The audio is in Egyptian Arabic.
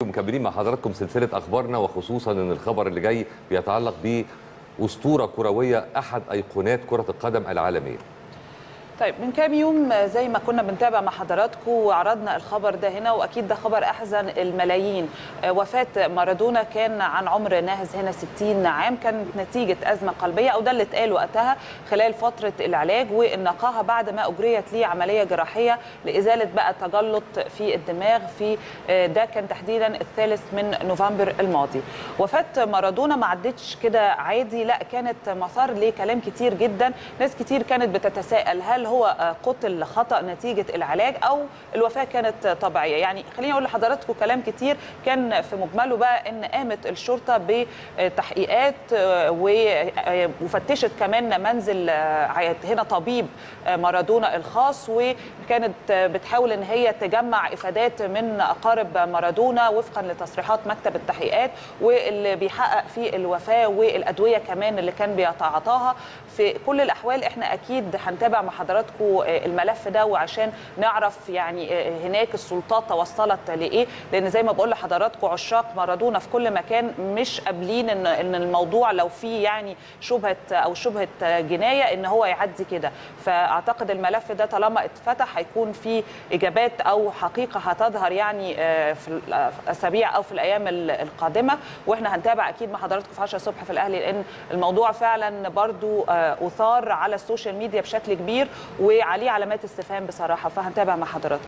ومكملين مع حضراتكم سلسله اخبارنا وخصوصا ان الخبر اللي جاي بيتعلق باسطوره كرويه احد ايقونات كره القدم العالميه طيب من كام يوم زي ما كنا بنتابع مع حضراتكم وعرضنا الخبر ده هنا واكيد ده خبر احزن الملايين وفاه مارادونا كان عن عمر ناهز هنا 60 عام كانت نتيجه ازمه قلبيه او ده اللي اتقال وقتها خلال فتره العلاج والنقاهه بعد ما اجريت ليه عمليه جراحيه لازاله بقى تجلط في الدماغ في ده كان تحديدا الثالث من نوفمبر الماضي وفاه مارادونا ما عدتش كده عادي لا كانت مثار لكلام كتير جدا ناس كتير كانت بتتساءل هل هو قتل خطا نتيجه العلاج او الوفاه كانت طبيعيه يعني خليني اقول لحضراتكم كلام كتير كان في مجمله بقى ان قامت الشرطه بتحقيقات وفتشت كمان منزل هنا طبيب مارادونا الخاص وكانت بتحاول ان هي تجمع افادات من اقارب مارادونا وفقا لتصريحات مكتب التحقيقات واللي بيحقق في الوفاه والادويه كمان اللي كان بيتعاطاها في كل الاحوال احنا اكيد هنتابع مع حضراتكم الملف ده وعشان نعرف يعني هناك السلطات توصلت لايه لان زي ما بقول لحضراتكم عشاق مارادونا في كل مكان مش قابلين ان ان الموضوع لو في يعني شبهه او شبهه جنايه ان هو يعدي كده فاعتقد الملف ده طالما اتفتح هيكون في اجابات او حقيقه هتظهر يعني في الاسابيع او في الايام القادمه واحنا هنتابع اكيد مع حضراتكم في 10 الصبح في الاهلي لان الموضوع فعلا برضو اثار على السوشيال ميديا بشكل كبير وعليه علامات استفهام بصراحه فهنتابع مع حضراتكم